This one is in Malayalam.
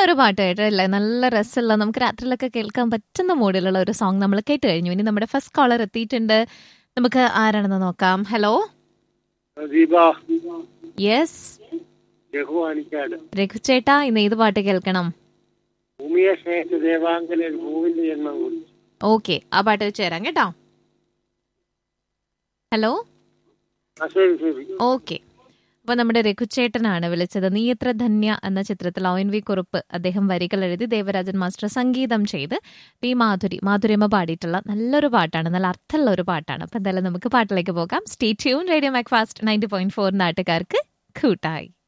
നല്ലൊരു പാട്ട് കേട്ടല്ലേ നല്ല രസമുള്ള നമുക്ക് രാത്രിയിലൊക്കെ കേൾക്കാൻ പറ്റുന്ന മൂഡിലുള്ള ഒരു സോങ് നമ്മൾ കേട്ട് കഴിഞ്ഞു ഇനി നമ്മുടെ ഫസ്റ്റ് കോളർ എത്തിയിട്ടുണ്ട് നമുക്ക് ആരാണെന്ന് നോക്കാം ഹലോ ദീപ യെസ് രഘു അണിക്കാട് രഘു ചേട്ടാ ഇന്ന് ഏത് പാട്ട് കേൾക്കണം ഭൂമിയെ സ്നേഹിച്ച ദേവാംഗന ഭൂവിന്റെ ജന്മം കുറിച്ച് ഓക്കെ ആ പാട്ട് വെച്ച് തരാം കേട്ടോ ഹലോ ആ ശരി ശരി ഓക്കെ അപ്പൊ നമ്മുടെ രഘുചേട്ടനാണ് വിളിച്ചത് നീ എത്ര ധന്യ എന്ന ചിത്രത്തിൽ ഒ എൻ വി കുറുപ്പ് അദ്ദേഹം വരികൾ എഴുതി ദേവരാജൻ മാസ്റ്റർ സംഗീതം ചെയ്ത് പി മാധുരി മാധുരിയമ്മ പാടിയിട്ടുള്ള നല്ലൊരു പാട്ടാണ് നല്ല അർത്ഥമുള്ള ഒരു പാട്ടാണ് അപ്പൊ എന്തായാലും നമുക്ക് പാട്ടിലേക്ക് പോകാം stay tune radio Mac Fast ninety point four നാട്ടുകാർക്ക് കൂട്ടായി